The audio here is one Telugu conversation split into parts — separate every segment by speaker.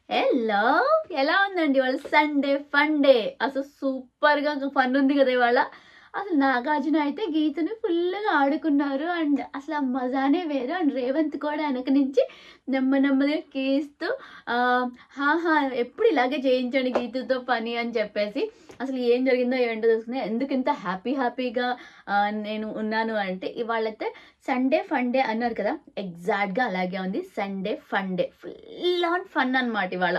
Speaker 1: హలో ఎలా ఉందండి ఇవాళ సండే ఫన్ డే అసలు సూపర్గా ఫన్ ఉంది కదా ఇవాళ అసలు నాగార్జున అయితే గీతని ఫుల్గా ఆడుకున్నారు అండ్ అసలు ఆ మజానే వేరు అండ్ రేవంత్ కూడా వెనక నుంచి నెమ్మ నెమ్మదిగా కీస్తూ ఆ, హాహా ఎప్పుడు ఇలాగే చేయించండి గీతుతో పని అని చెప్పేసి అసలు ఏం జరిగిందో ఏంటో తెలుసుకుని ఎందుకు ఇంత హ్యాపీ హ్యాపీగా ఆ, నేను ఉన్నాను అంటే ఇవాళైతే సండే ఫన్ డే అన్నారు కదా ఎగ్జాక్ట్గా అలాగే ఉంది Sunday fun day full on fun అన్నమాట ఇవాళ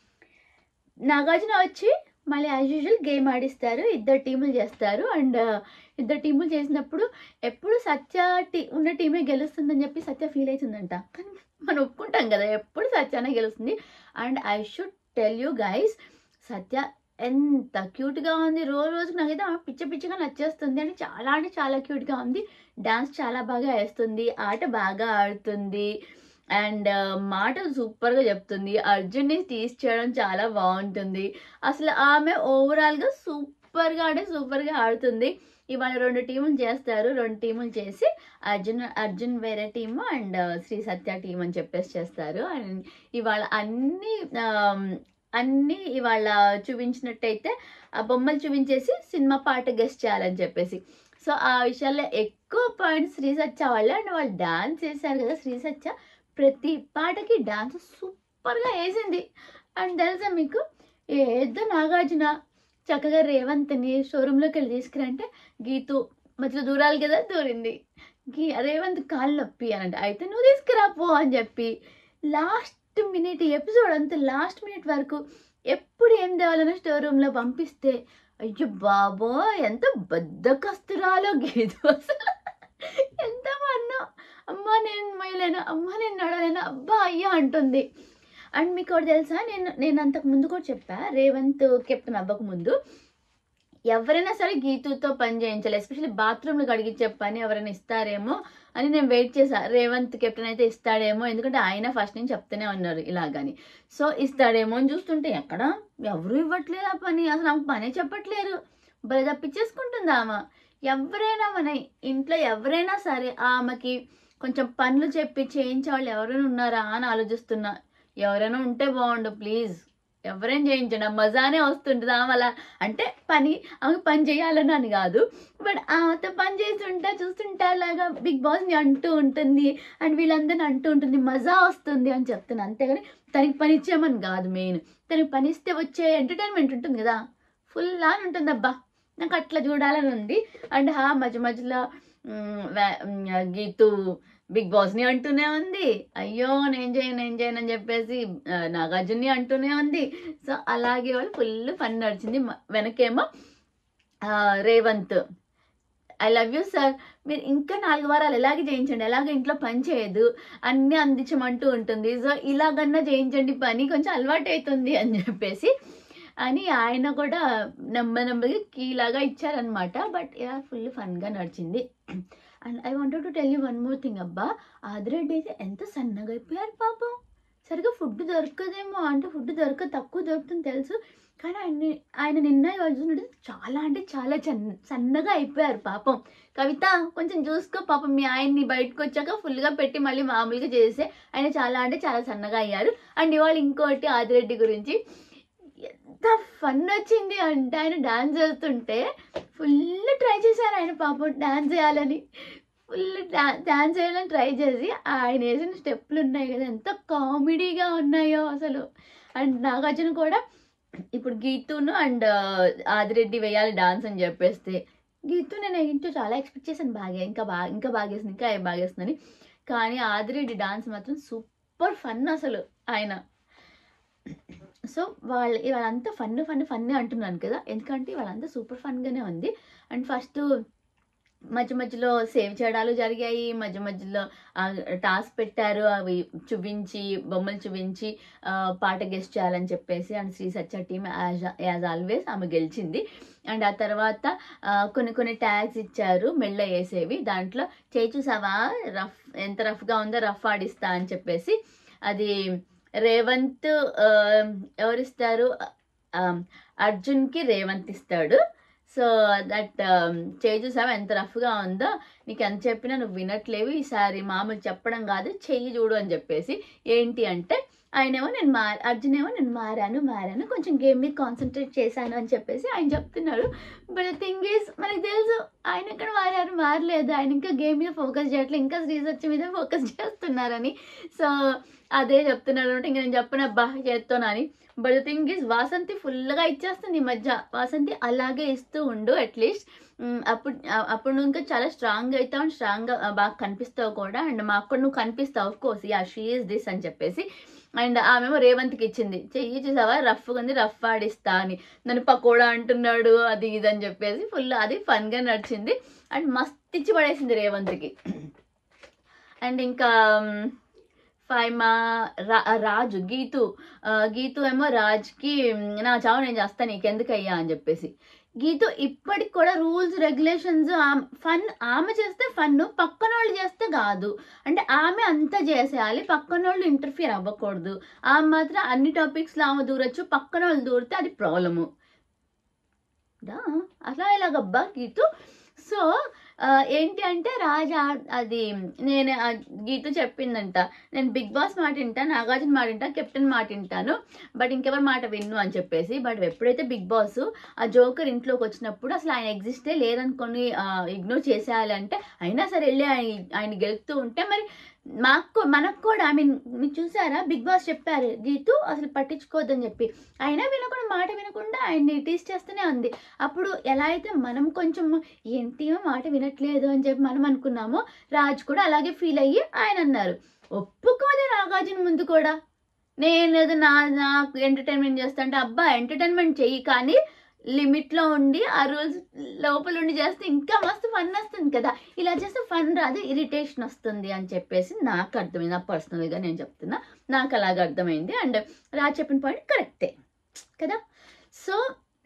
Speaker 1: నాగార్జున వచ్చి మళ్ళీ యాజ్ యూజువల్ గేమ్ ఆడిస్తారు ఇద్దరు టీములు చేస్తారు అండ్ ఇద్దరు టీములు చేసినప్పుడు ఎప్పుడు సత్య టీ ఉన్న టీమే గెలుస్తుందని చెప్పి సత్య ఫీల్ అవుతుందంట కానీ మనం ఒప్పుకుంటాం కదా ఎప్పుడు సత్యానే గెలుస్తుంది and I should tell you guys Satya ఎంత క్యూట్గా ఉంది రోజు రోజుకి నాకైతే ఆమె పిచ్చ పిచ్చగా నచ్చేస్తుంది అంటే చాలా అంటే చాలా క్యూట్గా ఉంది డాన్స్ చాలా బాగా వేస్తుంది ఆట బాగా ఆడుతుంది అండ్ మాటలు సూపర్గా చెప్తుంది అర్జున్ని టీస్ చేయడం చాలా బాగుంటుంది అసలు ఆమె ఓవరాల్గా సూపర్గా అంటే సూపర్గా ఆడుతుంది ఇవాళ రెండు టీములు చేస్తారు రెండు టీములు చేసి అర్జున్ అర్జున్ వేరే team and Sri Satya team అని చెప్పేసి చేస్తారు అండ్ ఇవాళ అన్ని ఆమ్, అన్ని ఇవాళ చూపించినట్టయితే ఆ బొమ్మలు చూపించేసి సినిమా పాట గెస్ట్ చేయాలని చెప్పేసి సో ఆ విషయాల్లో ఎక్కువ పాయింట్స్ శ్రీ సత్య వాళ్ళే అండ్ వాళ్ళు డాన్స్ చేశారు కదా శ్రీ సత్య ప్రతి పాటకి డాన్స్ సూపర్గా వేసింది అండ్ తెలుసా మీకు ఏదో నాగార్జున చక్కగా రేవంత్ని షోరూంలోకి వెళ్ళి తీసుకురంటే గీతు మధ్యలో దూరాలి కదా దూరింది గీ రేవంత్ కాళ్ళు నొప్పి అని అంటే అయితే నువ్వు తీసుకురా పో అని చెప్పి లాస్ట్ మినిట్ ఎపిసోడ్ అంతా లాస్ట్ మినిట్ వరకు ఎప్పుడు ఏం తేవాలన్నా స్టోర్ రూమ్లో పంపిస్తే అయ్యో బాబో ఎంత బద్దకస్తురాలో గీతు అసలు ఎంత మన్నో అమ్మా నేను మొయ్యలేను అమ్మా నేను నడలేను అబ్బా అయ్యా అంటుంది అండ్ మీకు ఒకటి తెలుసా నేను నేను అంతకు ముందు కూడా చెప్పా రేవంత్ కెప్టెన్ అవ్వక ముందు ఎవరైనా సరే గీతుతో పని చేయించాలి ఎస్పెషల్లీ బాత్రూమ్లు కడిగించే పని ఎవరైనా ఇస్తారేమో అని నేను వెయిట్ చేశా రేవంత్ కెప్టెన్ అయితే ఇస్తాడేమో ఎందుకంటే ఆయన ఫస్ట్ నుంచి చెప్తూనే ఉన్నారు ఇలాగని సో ఇస్తాడేమో అని చూస్తుంటే ఎక్కడ ఎవరు ఇవ్వట్లేదు ఆ పని అసలు ఆమె పనే చెప్పట్లేరు బలి తప్పించేసుకుంటుంది ఆమె ఎవరైనా మన ఇంట్లో ఎవరైనా సరే ఆమెకి కొంచెం పనులు చెప్పి చేయించే వాళ్ళు ఎవరైనా ఉన్నారా అని ఆలోచిస్తున్నా ఎవరైనా ఉంటే బాగుండు ప్లీజ్ ఎవరైనా చేయించండి ఆ మజానే వస్తుంటుంది ఆమె అలా అంటే పని ఆమె పని చేయాలని అని కాదు బట్ ఆమెతో పని చేస్తుంటా చూస్తుంటా అలాగా బిగ్ బాస్ని అంటూ ఉంటుంది అండ్ వీళ్ళందరిని అంటూ ఉంటుంది మజా వస్తుంది అని చెప్తున్నాను అంతేగాని తనకి పని ఇచ్చామని కాదు మెయిన్ తనకి పని ఇస్తే వచ్చే ఎంటర్టైన్మెంట్ ఉంటుంది కదా ఫుల్ అని ఉంటుంది అబ్బా నాకు అట్లా చూడాలని ఉంది అండ్ హా మధ్య మధ్యలో మ్, వే- మ్, గీతు బిగ్ బాస్ని అంటూనే ఉంది అయ్యో నేను చేయను నేను చేయను అని చెప్పేసి ఆ, నాగార్జున్ని అంటూనే ఉంది సో అలాగే వాళ్ళు ఫుల్ ఫన్ నడిచింది మ- వెనకేమో ఆ, Revanth I love you sir మీరు ఇంకా నాలుగు వారాలు ఎలాగే చేయించండి ఎలాగ ఇంట్లో పని చేయదు అన్నీ అందించమంటూ ఉంటుంది సో ఇలాగన్నా చేయించండి పని కొంచెం అలవాటు అవుతుంది అని చెప్పేసి అని ఆయన కూడా నెమ్మ నెమ్మదిగా కీలాగా ఇచ్చారనమాట బట్ ఇలా ఫుల్ ఫన్గా నడిచింది and I wanted to tell you one more thing అబ్బా ఆదిరెడ్డి అయితే ఎంత సన్నగా అయిపోయారు పాపం సరిగా ఫుడ్ దొరకదేమో అంటే ఫుడ్ దొరక తక్కువ దొరుకుతుంది తెలుసు కానీ ఆయన ఆయన నిన్న ఇవాళ చూసినట్టు చాలా అంటే చాలా చన్ సన్నగా అయిపోయారు పాపం కవిత కొంచెం చూసుకో పాపం మీ ఆయన్ని బయటకు వచ్చాక ఫుల్గా పెట్టి మళ్ళీ మామూలుగా చేస్తే ఆయన చాలా అంటే చాలా సన్నగా అయ్యారు అండ్ ఇవాళ ఇంకోటి ఆదిరెడ్డి గురించి ఎంత ఫన్ వచ్చింది అంటే ఆయన డాన్స్ చేస్తుంటే ఫుల్ ట్రై చేశారు ఆయన పాపం డాన్స్ చేయాలని ఫుల్ డాన్స్ చేయాలని ట్రై చేసి ఆయన వేసిన స్టెప్లు ఉన్నాయి కదా ఎంత కామెడీగా ఉన్నాయో అసలు అండ్ నాగార్జున కూడా ఇప్పుడు గీతును అండ్ ఆదిరెడ్డి వేయాలి డాన్స్ అని చెప్పేస్తే గీతు నేను ఏంటో చాలా ఎక్స్పెక్ట్ చేశాను బాగా ఇంకా బాగా ఇంకా బాగేసింది ఇంకా బాగేస్తుందని కానీ ఆదిరెడ్డి డాన్స్ మాత్రం సూపర్ ఫన్ అసలు ఆయన సో వాళ్ళ వాళ్ళంతా ఫన్ ఫన్ ఫన్ అంటున్నాను కదా ఎందుకంటే వాళ్ళంతా సూపర్ ఫన్గానే ఉంది అండ్ ఫస్ట్ మధ్య మధ్యలో సేవ్ చేయడాలు జరిగాయి మధ్య మధ్యలో టాస్క్ పెట్టారు అవి చూపించి బొమ్మలు చూపించి ఆ, పాట గెస్ట్ చేయాలని చెప్పేసి and Sri Satya team as as always ఆమె గెలిచింది అండ్ ఆ తర్వాత ఆ, కొన్ని కొన్ని ట్యాగ్స్ ఇచ్చారు మెళ్ళ వేసేవి దాంట్లో చేయి చూసావా రఫ్ ఎంత రఫ్గా ఉందో రఫ్ ఆడిస్తా అని చెప్పేసి అది రేవంత్ ఆ, ఎవరిస్తారు ఆ, అర్జున్కి రేవంత్ ఇస్తాడు సో దట్ చేయి చూసావా ఎంత రఫ్గా ఉందో నీకు ఎంత చెప్పినా నువ్వు వినట్లేవు ఈసారి మామూలు చెప్పడం కాదు చెయ్యి చూడు అని చెప్పేసి ఏంటి అంటే ఆయనేమో నేను మా అర్జున్ ఏమో నేను మారాను మారాను కొంచెం గేమ్ మీద కాన్సన్ట్రేట్ చేశాను అని చెప్పేసి ఆయన చెప్తున్నారు బట్ థింగ్ ఈజ్ మనకి తెలుసు ఆయన ఎక్కడ మారారు మారలేదు ఆయన ఇంకా గేమ్ మీద ఫోకస్ చేయట్లేదు ఇంకా రీసెర్చ్ మీద ఫోకస్ చేస్తున్నారని సో అదే చెప్తున్నారు అంటే ఇంకా నేను చెప్పను అబ్బా చేస్తున్నాను బట్ థింగ్ ఈజ్ వాసంతి ఫుల్గా ఇచ్చేస్తుంది ఈ మధ్య వాసంతి అలాగే ఇస్తూ ఉండు అట్లీస్ట్ అప్పుడు ఆ- అప్పుడు నువ్వు ఇంకా చాలా స్ట్రాంగ్ అవుతావు అండ్ స్ట్రాంగ్గా బాగా కనిపిస్తావు కూడా అండ్ మాకు కూడా నువ్వు కనిపిస్తావు of course yeah she is this అని చెప్పేసి అండ్ ఆమెమో రేవంత్కి ఇచ్చింది చెయ్యి చూసావా రఫ్గా ఉంది రఫ్ ఆడిస్తా అని నన్ను పకోడా అంటున్నాడు అది ఇది అని చెప్పేసి ఫుల్ అది ఫన్గా నడిచింది అండ్ మస్త్ ఇచ్చి పడేసింది రేవంత్కి అండ్ ఇంకా మ్, ఫైమా రా రాజు గీతు ఆ, గీతు ఏమో రాజ్కి మ్, నా చావు నేను చేస్తా నీకెందుకయ్యా అని చెప్పేసి గీతు ఇప్పటికి కూడా రూల్స్ రెగ్యులేషన్స్ ఫన్ ఆమె చేస్తే ఫన్ పక్కన వాళ్ళు చేస్తే కాదు అంటే ఆమె అంతా చేసేయాలి పక్కన వాళ్ళు ఇంటర్ఫియర్ అవ్వకూడదు ఆమె మాత్రం అన్ని టాపిక్స్లో ఆమె దూరొచ్చు పక్కన వాళ్ళు దూరితే అది ప్రాబ్లము దా అలా ఎలాగబ్బా గీతు సో ఆ, ఏంటి అంటే రాజా అది నేను ఆ గీత చెప్పిందంట నేను బిగ్ బాస్ మాట వింటా నాగార్జున మాట వింటా కెప్టెన్ మాట వింటాను బట్ ఇంకెవరి మాట విన్ను అని చెప్పేసి బట్ ఎప్పుడైతే బిగ్ బాస్ ఆ జోకర్ ఇంట్లోకి వచ్చినప్పుడు అసలు ఆయన ఎగ్జిస్టే లేదనుకొని ఇగ్నోర్ చేసేయాలి అంటే అయినా సరే వెళ్ళి ఆయన ఆయన గెలుపుతూ ఉంటే మరి మాకు మనకు కూడా ఐ మీన్ మీరు చూసారా బిగ్ బాస్ చెప్పారు గీతు అసలు పట్టించుకోవద్దని చెప్పి అయినా వినకుండా మాట వినకుండా ఆయన్ని టీస్ చేస్తూనే ఉంది అప్పుడు ఎలా అయితే మనం కొంచెం ఏంటి మాట వినట్లేదు అని చెప్పి మనం అనుకున్నామో రాజ్ కూడా అలాగే ఫీల్ అయ్యి ఆయన అన్నారు ఒప్పుకోదే నాగార్జున ముందు కూడా నేను ఏదో నా నాకు ఎంటర్టైన్మెంట్ చేస్తా అంటే అబ్బా ఎంటర్టైన్మెంట్ చెయ్యి కానీ లిమిట్లో ఉండి ఆ రూల్స్ లోపల ఉండి చేస్తే ఇంకా మస్తు ఫన్ వస్తుంది కదా ఇలా చేస్తే ఫన్ రాదు ఇరిటేషన్ వస్తుంది అని చెప్పేసి నాకు అర్థమైంది నా పర్సనల్గా నేను చెప్తున్నా నాకు అలాగ అర్థమైంది అండ్ రాజ్ చెప్పిన పాయింట్ కరెక్టే కదా సో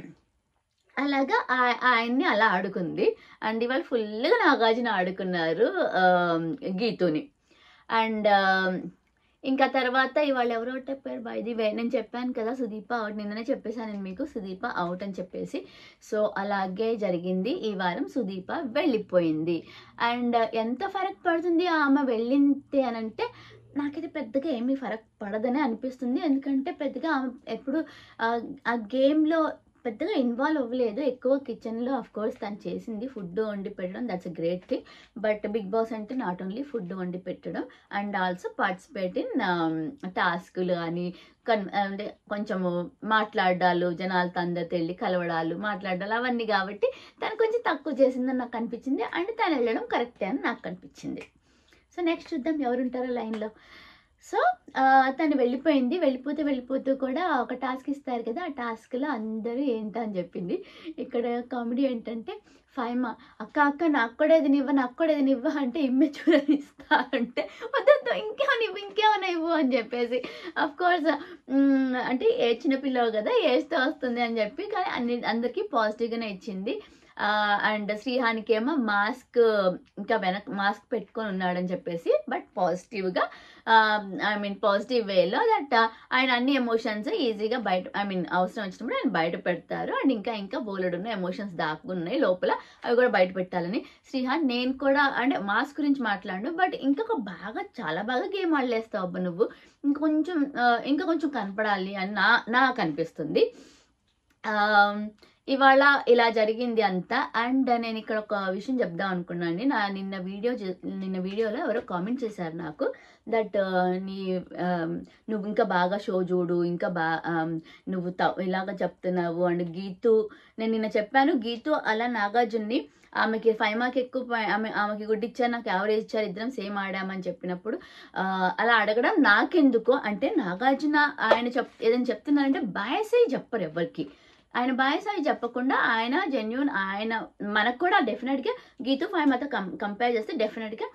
Speaker 1: అలాగా ఆ- ఆయన్ని అలా ఆడుకుంది అండ్ ఇవాళ ఫుల్గా నాగార్జున ఆడుకున్నారు ఆ, గీతుని అండ్ ఇంకా తర్వాత ఇవాళ ఎవరో చెప్పారు బై ది వే నేను చెప్పాను కదా సుదీప అవుట్ నిన్ననే చెప్పేశాను నేను మీకు సుదీప అవుట్ అని చెప్పేసి సో అలాగే జరిగింది ఈ వారం సుదీప వెళ్ళిపోయింది అండ్ ఎంత ఫరక్ పడుతుంది ఆమె వెళ్ళింది అని అంటే నాకైతే పెద్దగా ఏమీ ఫరక్ పడదనే అనిపిస్తుంది ఎందుకంటే పెద్దగా ఆమె ఎప్పుడు ఆ, ఆ గేమ్లో పెద్దగా ఇన్వాల్వ్ అవ్వలేదు ఎక్కువ కిచెన్లో ఆఫ్ కోర్స్ తను చేసింది ఫుడ్ వండి పెట్టడం that's a great thing but Bigg Boss అంటే నాట్ ఓన్లీ ఫుడ్ వండి పెట్టడం అండ్ ఆల్సో పార్టిసిపేట్ ఇన్ టాస్కులు కానీ కన్ అంటే కొంచెము మాట్లాడాలు జనాలతో అందరితో వెళ్ళి కలవడాలు మాట్లాడాలు అవన్నీ కాబట్టి తను కొంచెం తక్కువ చేసిందని నాకు అనిపించింది అండ్ తను వెళ్ళడం కరెక్టే అని నాకు అనిపించింది సో నెక్స్ట్ చూద్దాం ఎవరుంటారో లైన్లో సో ఆ, తను వెళ్ళిపోయింది వెళ్ళిపోతే వెళ్ళిపోతూ కూడా ఒక టాస్క్ ఇస్తారు కదా ఆ టాస్క్లో అందరూ ఏంటో అని చెప్పింది ఇక్కడ కామెడీ ఏంటంటే ఫైమా అక్క అక్క నాకు కూడా ఇది నివ్వ నాకు కూడా ఇది నివ్వ అంటే ఇమ్మె చూడని ఇస్తా అంటే వద్దొద్దు ఇంకేమైనా ఇవ్వు ఇంకేమైనా ఇవ్వు అని చెప్పేసి అఫ్ కోర్స్ అంటే ఏ చిన్నపిల్లవు కదా ఏస్తే వస్తుంది అని చెప్పి కానీ అన్ని అందరికీ పాజిటివ్గానే ఇచ్చింది అండ్ శ్రీహానికి ఏమో మాస్క్ ఇంకా వెనక్ మాస్క్ పెట్టుకొని ఉన్నాడని చెప్పేసి బట్ పాజిటివ్గా ఐ మీన్ పాజిటివ్ వేలో దట్ ఆయన అన్ని ఎమోషన్స్ ఈజీగా బయట ఐ మీన్ అవసరం వచ్చినప్పుడు ఆయన బయట పెడతారు అండ్ ఇంకా ఇంకా బోలెడున్న ఎమోషన్స్ దాక్కున్నాయి లోపల అవి కూడా బయట పెట్టాలని శ్రీహాన్ నేను కూడా అంటే మాస్క్ గురించి మాట్లాడు బట్ ఇంకొక బాగా చాలా బాగా గేమ్ ఆడలేస్తావు అబ్బా నువ్వు ఇంకొంచెం ఆ, ఇంకా కొంచెం కనపడాలి అని నా నాకు అనిపిస్తుంది ఆమ్, ఇవాళ ఇలా జరిగింది అంతా అండ్ నేను ఇక్కడ ఒక విషయం చెప్దాం అనుకున్నాను నా నిన్న వీడియో చే- నిన్న వీడియోలో ఎవరో కామెంట్ చేశారు నాకు దట్ నీ ఆమ్, నువ్వు ఇంకా బాగా షో చూడు ఇంకా బా ఆమ్, నువ్వు త ఇలాగ చెప్తున్నావు అండ్ గీతు నేను నిన్న చెప్పాను గీతు అలా నాగార్జున్ని ఆమెకి ఫైవ్ మార్క్ ఎక్కువ పై- ఆమె ఆమెకి గుడ్ ఇచ్చారు నాకు యావరేజ్ ఇచ్చారు ఇద్దరం సేమ్ ఆడామని చెప్పినప్పుడు ఆ, అలా అడగడం నాకెందుకు అంటే నాగార్జున ఆయన చెప్ ఏదైనా చెప్తున్నారంటే బయసే చెప్పరు ఎవరికి ఆయన బాయ్స్ అవి చెప్పకుండా ఆయన జెన్యున్ ఆయన మనకు కూడా డెఫినెట్గా గీతు ఫైవ్ మాతో కం కంపేర్ చేస్తే డెఫినెట్గా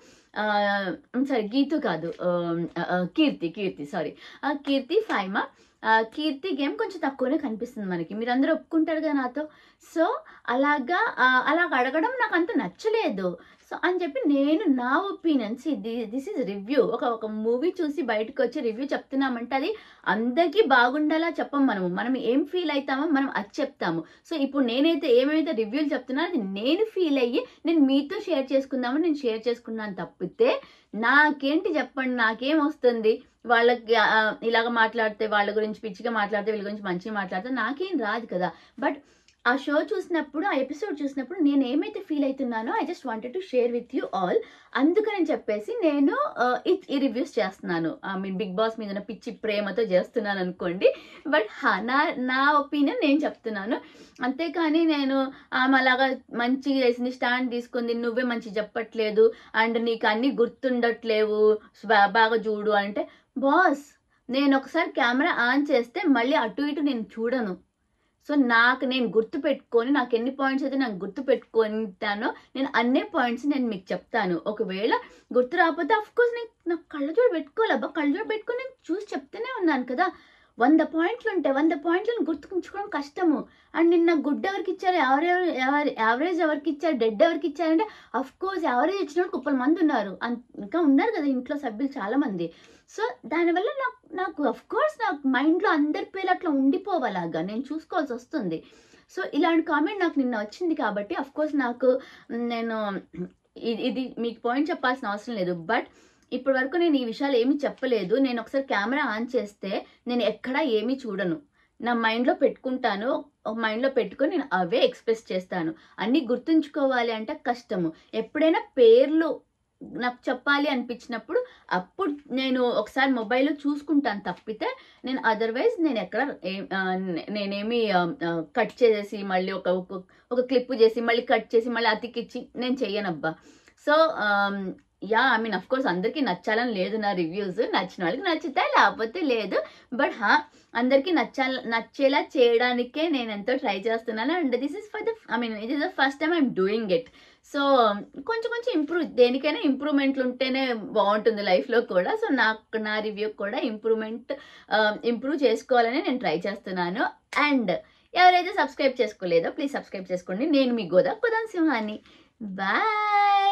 Speaker 1: సారీ గీతు కాదు ఆ, ఆ, కీర్తి కీర్తి సారీ కీర్తి ఫైమా కీర్తి గేమ్ కొంచెం తక్కువనే కనిపిస్తుంది మనకి మీరు అందరూ ఒప్పుకుంటారు కదా నాతో సో అలాగా ఆ, అలాగ అడగడం నాకు అంత నచ్చలేదు సో అని చెప్పి నేను నా ఒపీనియన్స్ దిస్ ఇస్ రివ్యూ ఒక ఒక మూవీ చూసి బయటకు వచ్చి రివ్యూ చెప్తున్నామంటే అది అందరికీ బాగుండాలా చెప్పం మనము మనం ఏం ఫీల్ అవుతామో మనం అది చెప్తాము సో ఇప్పుడు నేనైతే ఏమైతే రివ్యూలు చెప్తున్నానో అది నేను ఫీల్ అయ్యి నేను మీతో షేర్ చేసుకుందామని నేను షేర్ చేసుకున్నాను తప్పితే నాకేంటి చెప్పండి నాకేం వస్తుంది వాళ్ళకి ఆ, ఇలాగ మాట్లాడితే వాళ్ళ గురించి పిచ్చిగా మాట్లాడితే వీళ్ళ గురించి మంచిగా మాట్లాడితే నాకేం రాదు కదా బట్ ఆ షో చూసినప్పుడు ఆ ఎపిసోడ్ చూసినప్పుడు నేను ఏమైతే ఫీల్ అవుతున్నానో I just wanted to share with you all అందుకని చెప్పేసి నేను ఆ, ఈ- ఈ రివ్యూస్ చేస్తున్నాను ఐ మీన్ బిగ్ బాస్ మీద ఉన్న పిచ్చి ప్రేమతో చేస్తున్నాను అనుకోండి బట్ హా నా నా ఒపీనియన్ నేను చెప్తున్నాను అంతేకాని నేను ఆమె అలాగా మంచిగా చేసింది స్టాండ్ తీసుకుంది నువ్వే మంచి చెప్పట్లేదు అండ్ నీకు అన్నీ గుర్తుండట్లేవు బా- బాగా చూడు అంటే బాస్ నేను ఒకసారి కెమెరా ఆన్ చేస్తే మళ్ళీ అటు ఇటు నేను చూడను సో నాకు నేను గుర్తు పెట్టుకొని నాకు ఎన్ని పాయింట్స్ అయితే నాకు గుర్తు పెట్టుకుంటానో నేను అన్ని పాయింట్స్ నేను మీకు చెప్తాను ఒకవేళ గుర్తు రాకపోతే అఫ్ కోర్స్ నేను నాకు కళ్ళజోడు పెట్టుకోవాలి అబ్బా కళ్ళజోడు పెట్టుకొని నేను చూసి చెప్తూనే ఉన్నాను కదా వంద పాయింట్లు ఉంటాయి వంద పాయింట్లను గుర్తుకుంచుకోవడం కష్టము అండ్ నిన్న గుడ్ ఎవరికి ఇచ్చారు ఎవరెవరు ఎవరు యావరేజ్ ఎవరికి ఇచ్చారు డెడ్ ఎవరికి ఇచ్చారంటే అఫ్ కోర్స్ యావరేజ్ ఇచ్చిన వాళ్ళు కుప్పల మంది ఉన్నారు అన్- ఇంకా ఉన్నారు కదా ఇంట్లో సభ్యులు చాలా మంది సో దానివల్ల నాకు నాకు అఫ్ కోర్స్ నాకు మైండ్లో అందరి పేర్లు అట్లా ఉండిపోవాలాగా నేను చూసుకోవాల్సి వస్తుంది సో ఇలాంటి కామెంట్ నాకు నిన్న వచ్చింది కాబట్టి అఫ్ కోర్స్ నాకు మ్, నేను ఇది ఇది మీకు పాయింట్ చెప్పాల్సిన అవసరం లేదు బట్ ఇప్పటి వరకు నేను ఈ విషయాలు ఏమీ చెప్పలేదు నేను ఒకసారి కెమెరా ఆన్ చేస్తే నేను ఎక్కడా ఏమీ చూడను నా మైండ్లో పెట్టుకుంటాను ఒక మైండ్లో పెట్టుకొని నేను అవే ఎక్స్ప్రెస్ చేస్తాను అన్నీ గుర్తుంచుకోవాలి అంటే కష్టము ఎప్పుడైనా పేర్లు నాకు చెప్పాలి అనిపించినప్పుడు అప్పుడు నేను ఒకసారి మొబైల్లో చూసుకుంటాను తప్పితే నేను అదర్వైజ్ నేను ఎక్కడ ఏ- ఆ, నే- నేనేమి కట్ చేసేసి మళ్ళీ ఒక ఒక- ఒక క్లిప్ చేసి మళ్ళీ కట్ చేసి మళ్ళీ అతికిచ్చి నేను చెయ్యనబ్బా so yeah I mean of course అందరికీ నచ్చాలని లేదు నా రివ్యూస్ నచ్చిన వాళ్ళకి నచ్చుతాయి లేకపోతే లేదు బట్ హా అందరికీ నచ్చాల నచ్చేలా చేయడానికే నేను ఎంతో ట్రై చేస్తున్నాను and this is for the I mean it is the first time I'm doing it so కొంచెం కొంచెం ఇంప్రూవ్ దేనికైనా ఇంప్రూవ్మెంట్లు ఉంటేనే బాగుంటుంది లైఫ్లో కూడా సో నాకు నా రివ్యూ కూడా ఇంప్రూవ్మెంట్ ఇంప్రూవ్ చేసుకోవాలని నేను ట్రై చేస్తున్నాను అండ్ ఎవరైతే సబ్స్క్రైబ్ చేసుకోలేదో ప్లీజ్ సబ్స్క్రైబ్ చేసుకోండి నేను మీ గోదా కుదాన్ సింహాన్ని బాయ్